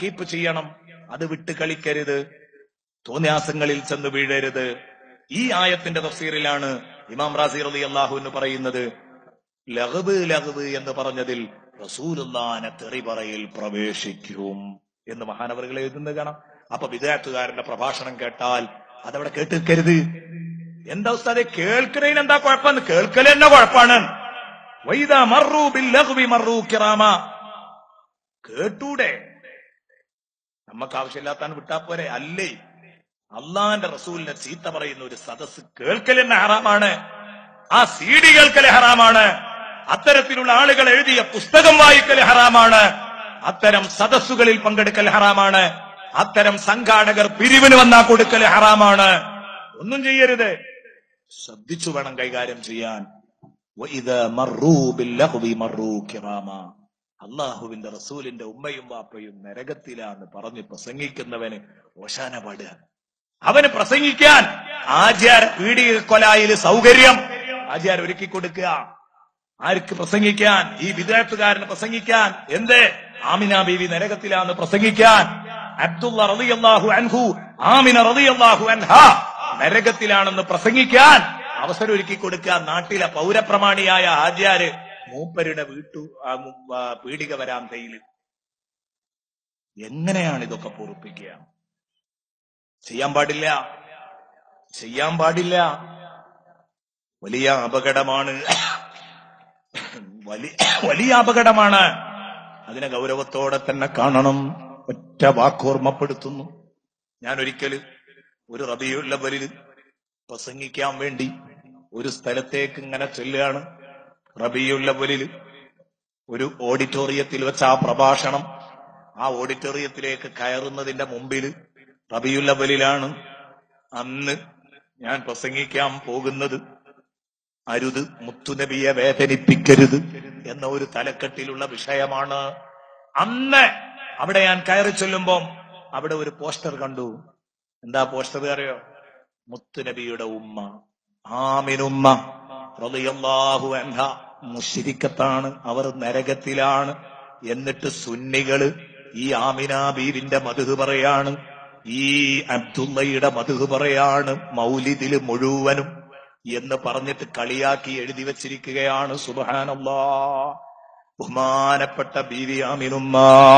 keep ചെയ്യണം അത് വിട്ട് കളിക്കരുത് തോന്യാസങ്ങളിൽ ചെന്ന് വീഴരുത് ഈ ആയത്തിന്റെ തഫ്സീറിലാണ് ഇമാം റാസി റളി അള്ളാഹു എന്ന് പറയുന്നത് ലഹബ് ലഹബ് എന്ന് പറഞ്ഞതിൽ റസൂലുള്ളാനെ തെറി പറയിൽ പ്രവേശിക്കും എന്ന് മഹാനവറുകൾ എഴുതുന്നത് കാണാം അപ്പൊ വിദ്യാർത്ഥുകാരന്റെ പ്രഭാഷണം കേട്ടാൽ അതവിടെ കേട്ടിരിക്കരുത് എന്താ ഉസ്താദെ കേൾക്കണേന് എന്താ കുഴപ്പമെന്ന് കേൾക്കൽ തന്നെ കുഴപ്പാണ് വൈദ മറു ബിൽ ലഹ്വി മറു കിറാമ കേട്ടൂടെ നമുക്ക് ആവശ്യമില്ലാത്താണ് വിട്ടാ പോരെ അല്ലേ അള്ളാന്റെ റസൂലിനെ ചീത്ത പറയുന്ന ഒരു സദസ് കേൾക്കൽ തന്നെ ഹറാമാണ് ആ സി ഡി കേൾക്കൽ ഹറാമാണ് അത്തരത്തിലുള്ള ആളുകൾ എഴുതിയ പുസ്തകം വായിക്കൽ ഹറാമാണ് അത്തരം സദസ്സുകളിൽ പങ്കെടുക്കൽ ഹറാമാണ് അത്തരം സംഘാടകർ പിരിവിന് വന്നാ കൊടുക്കൽ ഹറാമാണ് ഒന്നും ചെയ്യരുത് ശ്രദ്ധിച്ചു വേണം കൈകാര്യം ചെയ്യാൻ വഇദാ മറൂ ബില്ലഹ്വി മറൂ കിറാമ അള്ളാഹുവിന്റെ റസൂലിന്റെ ഉമ്മയും വാപ്പയും നരകത്തിലാന്ന് പറഞ്ഞ് പ്രസംഗിക്കുന്നവന് ഓശാന പാടുക അവന് പ്രസംഗിക്കാൻ ആചാര പീഡിക കൊലായിൽ സൗകര്യം ആചാര ഒരുക്കി കൊടുക്കുക ആർക്ക് പ്രസംഗിക്കാൻ ഈ വിദ്യാർത്ഥുകാരന് പ്രസംഗിക്കാൻ എന്ത് ആമിന ബീവി നരകത്തിലാന്ന് പ്രസംഗിക്കാൻ അബ്ദുള്ള റളിയല്ലാഹു അൻഹു ആമിന റളിയല്ലാഹു അൻഹ നരകത്തിലാണെന്ന് പ്രസംഗിക്കാൻ അവസരം ഒരുക്കി കൊടുക്കുക നാട്ടിലെ പൗരപ്രമാണിയായ ആചാര് മൂപ്പരുടെ വീട്ടു ആ മു- ആ പീഡിക വരാന്തയിൽ എങ്ങനെയാണ് ഇതൊക്കെ പൊറുപ്പിക്കുക ചെയ്യാൻ പാടില്ല ചെയ്യാൻ പാടില്ല വലിയ അപകടമാണ് വലിയ വലിയ അപകടമാണ് അതിനെ ഗൗരവത്തോടെ തന്നെ കാണണം ഒറ്റ വാക്കോർമ്മപ്പെടുത്തുന്നു ഞാൻ ഒരിക്കല് ഒരു റബിയുള്ളവരിൽ പ്രസംഗിക്കാൻ വേണ്ടി ഒരു സ്ഥലത്തേക്ക് ഇങ്ങനെ ചെല്ലുകയാണ് റബിയുള്ളവരിൽ ഒരു ഓഡിറ്റോറിയത്തിൽ വെച്ച് ആ പ്രഭാഷണം ആ ഓഡിറ്റോറിയത്തിലേക്ക് കയറുന്നതിന്റെ മുമ്പിൽ റബിയുള്ളവലിലാണ് അന്ന് ഞാൻ പ്രസംഗിക്കാൻ പോകുന്നത് അരുത് മുത്തുനബിയെ വേദനിപ്പിക്കരുത് എന്ന ഒരു തലക്കെട്ടിലുള്ള വിഷയമാണ് അന്ന് അവിടെ ഞാൻ കയറി ചൊല്ലുമ്പം അവിടെ ഒരു പോസ്റ്റർ കണ്ടു എന്താ പോസ്റ്റർ അറിയോ മുത്തുനബിയുടെ ഉമ്മ ആമിനുമ്മ റളിയല്ലാഹു അൻഹ മുഷിരിക്കത്താണ് അവർ നരകത്തിലാണ് എന്നിട്ട് സുന്നികള് ഈ ആമിന ബീവിന്റെ മധു പറയാണ് ഈ അബ്ദുള്ളയുടെ മധു പറയാണ് മൗലിദില് മുഴുവനും എന്ന് പറഞ്ഞിട്ട് കളിയാക്കി എഴുതി വച്ചിരിക്കുകയാണ് സുബഹാനല്ലാ ബഹുമാനപ്പെട്ട ബീവി ആമിനുമ്മ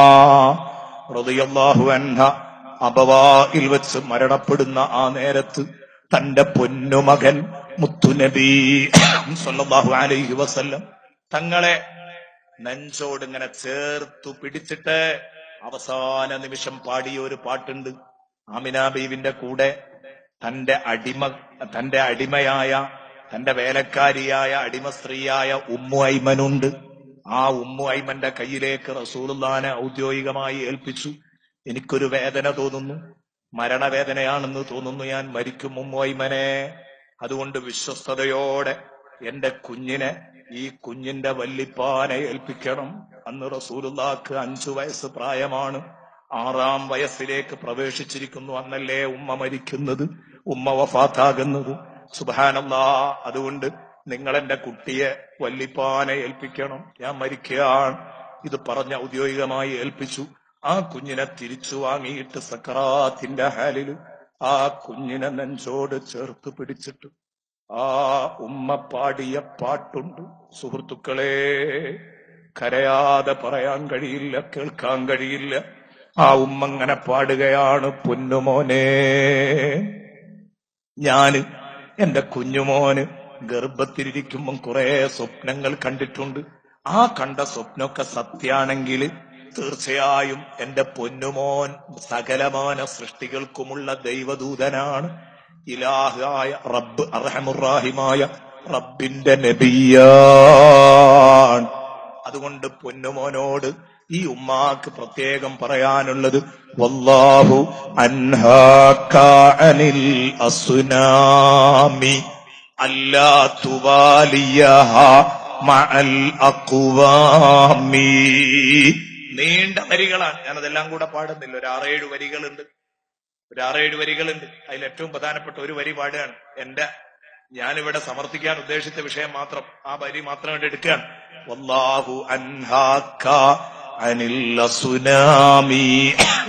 റളിയല്ലാഹു അൻഹ അബവായിൽ വെച്ച് മരണപ്പെടുന്ന ആ നേരത്ത് തന്റെ പൊന്നുമകൻ മുത്തുനബി സല്ലല്ലാഹു അലൈഹി വസല്ലം തങ്ങളെ നെഞ്ചോട് ഇങ്ങനെ ചേർത്തു പിടിച്ചിട്ട് അവസാന നിമിഷം പാടിയ ഒരു പാട്ടുണ്ട് ആമിന ബീവിന്റെ കൂടെ തന്റെ അടിമ തന്റെ അടിമയായ തന്റെ വേലക്കാരിയായ അടിമ സ്ത്രീയായ ഉമ്മു ഐമനുണ്ട് ആ ഉമ്മു ഐമന്റെ കയ്യിലേക്ക് റസൂലുള്ളാനെ ഔദ്യോഗികമായി ഏൽപ്പിച്ചു എനിക്കൊരു വേദന തോന്നുന്നു മരണവേദനയാണെന്ന് തോന്നുന്നു ഞാൻ മരിക്കും ഉമ്മു ഐമനെ അതുകൊണ്ട് വിശ്വസ്തയോടെ എന്റെ കുഞ്ഞിനെ ഈ കുഞ്ഞിന്റെ വല്ലിപ്പാനെ ഏൽപ്പിക്കണം അന്ന് റസൂലുള്ളാക്ക് അഞ്ചു വയസ്സ് പ്രായമാണ് ആറാം വയസ്സിലേക്ക് പ്രവേശിച്ചിരിക്കുന്നു അന്നല്ലേ ഉമ്മ മരിക്കുന്നത് ഉമ്മ വഫാത്താകുന്നത് സുബാനല്ലാ അതുകൊണ്ട് നിങ്ങൾ എന്റെ കുട്ടിയെ വല്ലിപ്പാനെ ഏൽപ്പിക്കണം ഞാൻ മരിക്കുകയാണ് ഇത് പറഞ്ഞ് ഔദ്യോഗികമായി ഏൽപ്പിച്ചു ആ കുഞ്ഞിനെ തിരിച്ചു വാങ്ങിയിട്ട് സക്കറാത്തിന്റെ ഹാലില് ആ കുഞ്ഞിനെ നെഞ്ചോട് ചേർത്ത് പിടിച്ചിട്ട് ആ ഉമ്മ പാടിയ പാട്ടുണ്ട് സുഹൃത്തുക്കളെ കരയാതെ പറയാൻ കഴിയില്ല കേൾക്കാൻ കഴിയില്ല ആ ഉമ്മ ഇങ്ങനെ പാടുകയാണ് പൊന്നുമോനെ ഞാന് എന്റെ കുഞ്ഞുമോന് ഗർഭത്തിലിരിക്കുമ്പം കുറെ സ്വപ്നങ്ങൾ കണ്ടിട്ടുണ്ട് ആ കണ്ട സ്വപ്നമൊക്കെ സത്യാണെങ്കിൽ തീർച്ചയായും എന്റെ പൊന്നുമോൻ സകലമാന സൃഷ്ടികൾക്കുമുള്ള ദൈവദൂതനാണ് ഇലാഹായ റബ്ബ് അർഹമുറാഹിമായ റബ്ബിന്റെ നബിയാണ് അതുകൊണ്ട് പൊന്നുമോനോട് ഈ ഉമ്മാക്ക് പ്രത്യേകം പറയാനുള്ളത് വല്ലാഹു അൻഹാക അനിൽ അസുനാമി അല്ലാ തുവാലിയഹ മഅൽ അഖ്വാമി നീണ്ട വരികളാണ് ഞാനതെല്ലാം കൂടെ പാടുന്നില്ല ഒരു ആറേഴ് വരികളുണ്ട് ഒരു ആറേഴ് വരികളുണ്ട് അതിൽ ഏറ്റവും പ്രധാനപ്പെട്ട ഒരു വരി പാടുകയാണ് എന്റെ ഞാനിവിടെ സമർത്ഥിക്കാൻ ഉദ്ദേശിച്ച വിഷയം മാത്രം ആ വരി മാത്രം കണ്ട് എടുക്കുകയാണ് വല്ലാഹു അൻഹാക്ക അനിൽ സുനാമി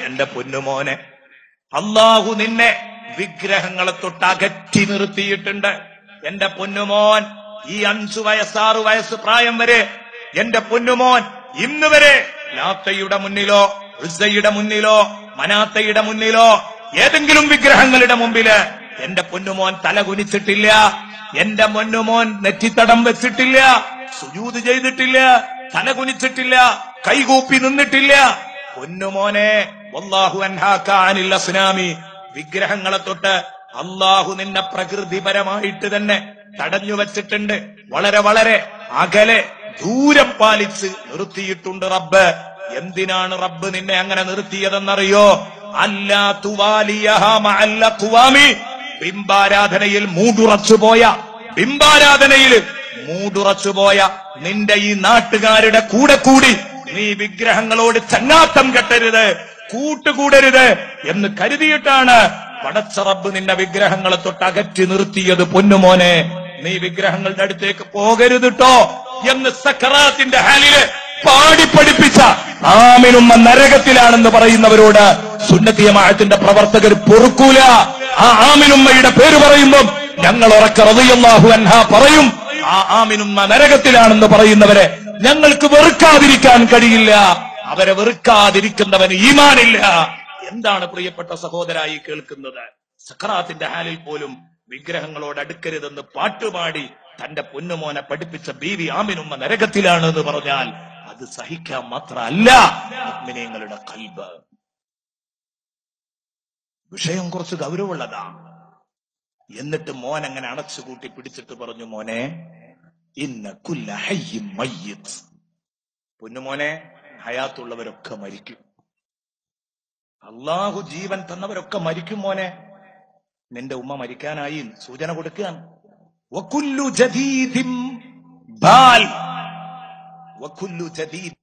എന്റെ പൊന്നുമോനെ അള്ളാഹു നിന്നെ വിഗ്രഹങ്ങളെ തൊട്ട് അകറ്റി നിർത്തിയിട്ടുണ്ട് എന്റെ പൊന്നുമോൻ ഈ അഞ്ചു വയസ്സാറ് വയസ്സ് പ്രായം വരെ എന്റെ പൊന്നുമോൻ ഇന്ന് വരെ ലാത്തയുടെ മുന്നിലോ ഉസ്സയുടെ മുന്നിലോ മനാത്തയുടെ മുന്നിലോ ഏതെങ്കിലും വിഗ്രഹങ്ങളുടെ മുമ്പില് എന്റെ പൊന്നുമോൻ തല കുനിച്ചിട്ടില്ല എന്റെ പൊന്നുമോൻ നെറ്റിത്തടം വെച്ചിട്ടില്ല സുജൂത് ചെയ്തിട്ടില്ല തല കുനിച്ചിട്ടില്ല കൈകൂപ്പി നിന്നിട്ടില്ല പൊന്നുമോനെ വല്ലാഹു അൻഹാക്കാനില്ല സുനാമി വിഗ്രഹങ്ങളെ തൊട്ട് അള്ളാഹു നിന്നെ പ്രകൃതിപരമായിട്ട് തന്നെ തടഞ്ഞു വച്ചിട്ടുണ്ട് വളരെ വളരെ അകലെ ദൂരം പാലിച്ച് നിർത്തിയിട്ടുണ്ട് റബ്ബ് എന്തിനാണ് റബ്ബ് നിന്നെ അങ്ങനെ നിർത്തിയതെന്നറിയോ അല്ലാ തുവാലിയഹ മഅല്ല ഖുവാമി ബിംബാരാധനയിൽ മൂടുറച്ചുപോയ ബിംബാരാധനയിൽ മൂടുറച്ചുപോയ നിന്റെ ഈ നാട്ടുകാരുടെ കൂടെ കൂടി നീ വിഗ്രഹങ്ങളോട് ചങ്ങാത്തം കെട്ടരുത് കൂട്ടുകൂടരുത് എന്ന് കരുതിയിട്ടാണ് പടച്ച റബ്ബ് നിന്റെ വിഗ്രഹങ്ങളെ തൊട്ട് അകറ്റി നിർത്തിയത് പൊന്നുമോനെ നീ വിഗ്രഹങ്ങളുടെ അടുത്തേക്ക് പോകരുതിട്ടോ എന്ന് സക്കറാത്തിന്റെ ഹാലില് പാടി പഠിപ്പിച്ച ആമിനുമ്മ നരകത്തിലാണെന്ന് പറയുന്നവരോട് സുന്നത്തിയമായത്തിന്റെ പ്രവർത്തകർ പൊറുക്കൂല ആ ആമിനുമ്മയുടെ പേര് പറയുമ്പം ഞങ്ങൾ ഉറക്ക റളിയല്ലാഹു അൻഹ പറയും ആ ആമിനുമ്മ നരകത്തിലാണെന്ന് പറയുന്നവരെ ഞങ്ങൾക്ക് വെറുക്കാതിരിക്കാൻ കഴിയില്ല അവരെ വെറുക്കാതിരിക്കുന്നവന് ഈമാനില്ല എന്താണ് പ്രിയപ്പെട്ട സഹോദരായി കേൾക്കുന്നത് സഖറാത്തിന്റെ ഹാലിൽ പോലും വിഗ്രഹങ്ങളോട് അടുക്കരുതെന്ന് പാട്ടുപാടി തന്റെ പൊന്നുമോനെ പഠിപ്പിച്ച ബീവി ആമിനുമ്മ നരകത്തിലാണ് എന്ന് പറഞ്ഞാൽ അത് സഹിക്കാൻ മാത്രമല്ല മുഅ്മിനീങ്ങളുടെ കൽബ് വിഷയം കുറച്ച് ഗൗരവമുള്ളതാ എന്നിട്ട് മോൻ അങ്ങനെ അടച്ചുകൂട്ടി പിടിച്ചിട്ട് പറഞ്ഞു മോനെ ഇന്ന കുല്ല ഹയ്യിൻ മയ്യിത്ത് പൊന്നുമോനെ ഹയാത്തുള്ളവരൊക്കെ മരിക്കും അള്ളാഹു ജീവൻ തന്നവരൊക്കെ മരിക്കും മോനെ നിന്റെ ഉമ്മ മരിക്കാനായി സൂചന കൊടുക്കുകയാണ് വകുല്ലു ജദീദിൻ ബാൽ വകുല്ലു ജദീദ്